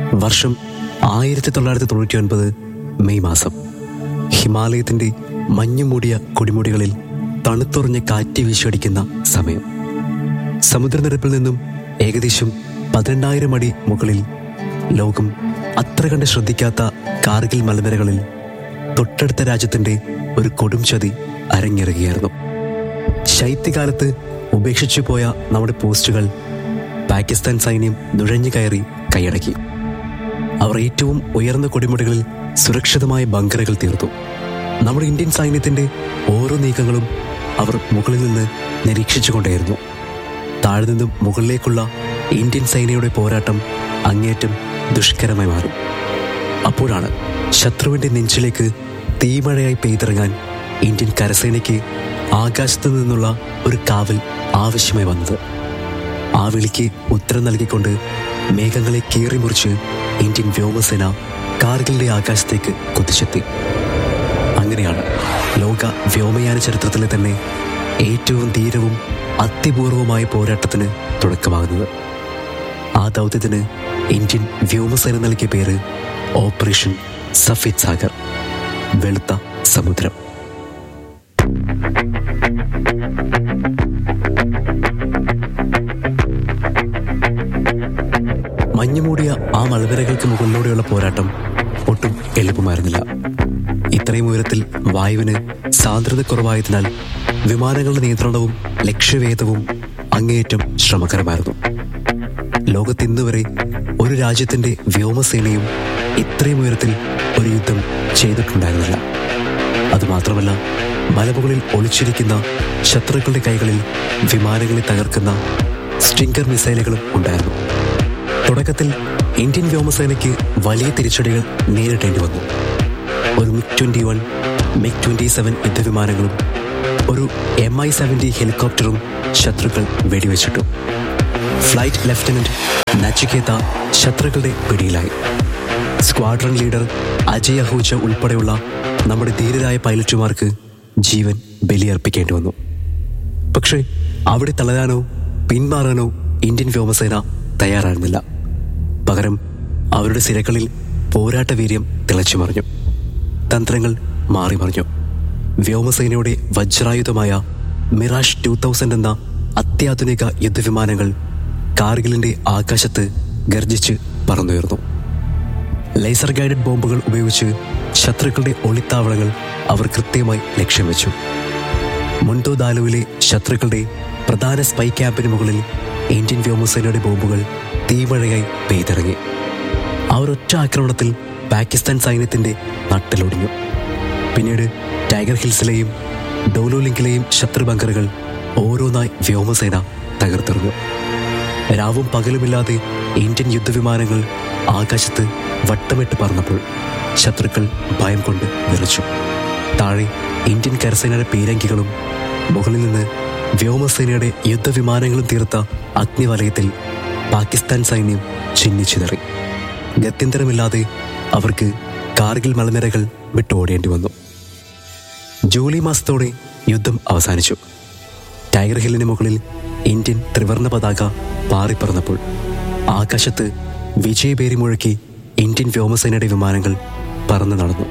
വർഷം ആയിരത്തി തൊള്ളായിരത്തി തൊണ്ണൂറ്റി ഒൻപത് മെയ് മാസം ഹിമാലയത്തിന്റെ മഞ്ഞുമൂടിയ കൊടിമുടികളിൽ തണുത്തുറഞ്ഞ കാറ്റ് വീശിയടിക്കുന്ന സമയം സമുദ്രനിരപ്പിൽ നിന്നും ഏകദേശം പതിനെണ്ണായിരം അടി മുകളിൽ ലോകം അത്ര കണ്ട് ശ്രദ്ധിക്കാത്ത കാർഗിൽ മലനിരകളിൽ തൊട്ടടുത്ത രാജ്യത്തിന്റെ ഒരു കൊടും ചതി അരങ്ങേറുകയായിരുന്നു ശൈത്യകാലത്ത് ഉപേക്ഷിച്ചു പോയ നമ്മുടെ പോസ്റ്റുകൾ പാകിസ്ഥാൻ സൈന്യം നുഴഞ്ഞു കയറി കൈയടക്കി അവർ ഏറ്റവും ഉയർന്ന കൊടിമുടികളിൽ സുരക്ഷിതമായ ബങ്കറുകൾ തീർത്തു നമ്മുടെ ഇന്ത്യൻ സൈന്യത്തിന്റെ ഓരോ നീക്കങ്ങളും അവർ മുകളിൽ നിന്ന് നിരീക്ഷിച്ചുകൊണ്ടേയിരുന്നു താഴെ നിന്നും മുകളിലേക്കുള്ള ഇന്ത്യൻ സൈനയുടെ പോരാട്ടം അങ്ങേറ്റം ദുഷ്കരമായി മാറി അപ്പോഴാണ് ശത്രുവിന്റെ നെഞ്ചിലേക്ക് തീമഴയായി പെയ്തിറങ്ങാൻ ഇന്ത്യൻ കരസേനയ്ക്ക് ആകാശത്തു നിന്നുള്ള ഒരു കാവൽ ആവശ്യമായി വന്നത് ആ വിളിക്ക് ഉത്തരം നൽകിക്കൊണ്ട് മേഘങ്ങളെ കീറിമുറിച്ച് ഇന്ത്യൻ വ്യോമസേന കാർഗിലിന്റെ ആകാശത്തേക്ക് കുതിച്ചെത്തി അങ്ങനെയാണ് ലോക വ്യോമയാന ചരിത്രത്തിലെ തന്നെ ഏറ്റവും ധീരവും അത്യപൂർവമായ പോരാട്ടത്തിന് തുടക്കമാകുന്നത് ആ ദൗത്യത്തിന് ഇന്ത്യൻ വ്യോമസേന നൽകിയ പേര് ഓപ്പറേഷൻ സഫീദ് സാഗർ വെളുത്ത സമുദ്രം മഞ്ഞുമൂടിയ ആ മലനിരകൾക്ക് മുകളിലൂടെയുള്ള പോരാട്ടം ഒട്ടും എളുപ്പമായിരുന്നില്ല ഇത്രയും ഉയരത്തിൽ വായുവിന് സാന്ദ്രത കുറവായതിനാൽ വിമാനങ്ങളുടെ നിയന്ത്രണവും ലക്ഷ്യവേദവും അങ്ങേയറ്റം ശ്രമകരമായിരുന്നു ലോകത്ത് ഇന്നുവരെ ഒരു രാജ്യത്തിന്റെ വ്യോമസേനയും ഇത്രയും ഉയരത്തിൽ ഒരു യുദ്ധം ചെയ്തിട്ടുണ്ടായിരുന്നില്ല അതുമാത്രമല്ല മലമുകളിൽ ഒളിച്ചിരിക്കുന്ന ശത്രുക്കളുടെ കൈകളിൽ വിമാനങ്ങളെ തകർക്കുന്ന സ്റ്റിങ്കർ മിസൈലുകളും ഉണ്ടായിരുന്നു തുടക്കത്തിൽ ഇന്ത്യൻ വ്യോമസേനയ്ക്ക് വലിയ തിരിച്ചടികൾ നേരിടേണ്ടി വന്നു ഒരു MiG twenty one MiG twenty seven യുദ്ധവിമാനങ്ങളും ഒരു എം ഐ സെവൻറ്റി ഹെലികോപ്റ്ററും ശത്രുക്കൾ വെടിവെച്ചിട്ടു ഫ്ലൈറ്റ് ലഫ്റ്റനന്റ് നച്ചിക്കേത്ത ശത്രുക്കളുടെ പിടിയിലായി സ്ക്വാഡ്രൺ ലീഡർ അജയ് അഹൂജ ഉൾപ്പെടെയുള്ള നമ്മുടെ ധീരരായ പൈലറ്റുമാർക്ക് ജീവൻ ബലിയർപ്പിക്കേണ്ടി വന്നു പക്ഷേ അവിടെ തളരാനോ പിന്മാറാനോ ഇന്ത്യൻ വ്യോമസേന തയ്യാറായിരുന്നില്ല പകരം അവരുടെ സിരകളിൽ പോരാട്ട വീര്യം തിളച്ചു മറിഞ്ഞു തന്ത്രങ്ങൾ മാറി മറിഞ്ഞു വ്യോമസേനയുടെ വജ്രായുധമായ മിറാഷ് ടൂ തൗസൻഡ് എന്ന അത്യാധുനിക യുദ്ധവിമാനങ്ങൾ കാർഗിലിന്റെ ആകാശത്ത് ഗർജിച്ച് പറന്നുയർന്നു ലേസർ ഗൈഡഡ് ബോംബുകൾ ഉപയോഗിച്ച് ശത്രുക്കളുടെ ഒളിത്താവളങ്ങൾ അവർ കൃത്യമായി ലക്ഷ്യം വെച്ചു മുൻതോ ദാലുവിലെ ശത്രുക്കളുടെ പ്രധാന സ്പൈ ക്യാമ്പിന് മുകളിൽ ഇന്ത്യൻ വ്യോമസേനയുടെ ബോംബുകൾ തീമഴയായി പെയ്തിറങ്ങി ആ ഒരൊറ്റ ആക്രമണത്തിൽ പാകിസ്ഥാൻ സൈന്യത്തിന്റെ നട്ടിലൊടിഞ്ഞു പിന്നീട് ടൈഗർ ഹിൽസിലെയും ഡോലോലിങ്കിലെയും ശത്രു ബങ്കറുകൾ ഓരോന്നായി വ്യോമസേന തകർത്തെറിഞ്ഞു രാവും പകലുമില്ലാതെ ഇന്ത്യൻ യുദ്ധവിമാനങ്ങൾ ആകാശത്ത് വട്ടമിട്ട് പറന്നപ്പോൾ ശത്രുക്കൾ ഭയം കൊണ്ട് വിറച്ചു താഴെ ഇന്ത്യൻ കരസേനയുടെ പീരങ്കികളും മുകളിൽ നിന്ന് വ്യോമസേനയുടെ യുദ്ധവിമാനങ്ങളും തീർത്ത അഗ്നിവലയത്തിൽ പാകിസ്ഥാൻ സൈന്യം ചിന്നിച്ചിതറി ഗത്യന്തരമില്ലാതെ അവർക്ക് കാർഗിൽ മലനിരകൾ വിട്ടോടേണ്ടി വന്നു ജൂലൈ മാസത്തോടെ യുദ്ധം അവസാനിച്ചു ടൈഗർ ഹില്ലിന് മുകളിൽ ഇന്ത്യൻ ത്രിവർണ പതാക പാറിപ്പറന്നപ്പോൾ ആകാശത്ത് വിജയപേരി മുഴക്കി ഇന്ത്യൻ വ്യോമസേനയുടെ വിമാനങ്ങൾ പറന്നു നടന്നു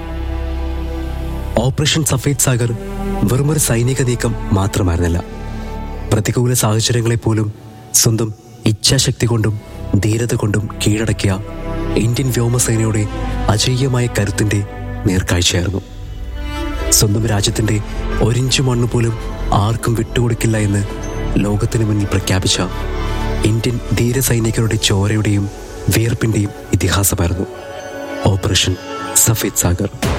ഓപ്പറേഷൻ സഫേദ് സാഗർ വെറുമൊരു സൈനിക നീക്കം മാത്രമായിരുന്നില്ല പ്രതികൂല സാഹചര്യങ്ങളെപ്പോലും സ്വന്തം ഇച്ഛാശക്തി കൊണ്ടും ധീരത കൊണ്ടും കീഴടക്കിയ ഇന്ത്യൻ വ്യോമസേനയുടെ അജയ്യമായ കരുത്തിന്റെ നേർക്കാഴ്ചയായിരുന്നു സ്വന്തം രാജ്യത്തിന്റെ ഒരിഞ്ചു മണ്ണ് പോലും ആർക്കും വിട്ടുകൊടുക്കില്ല എന്ന് ലോകത്തിന് മുന്നിൽ പ്രഖ്യാപിച്ച ഇന്ത്യൻ ധീരസൈനികരുടെ ചോരയുടെയും വിയർപ്പിന്റെയും ഇതിഹാസമായിരുന്നു ഓപ്പറേഷൻ സഫേദ് സാഗർ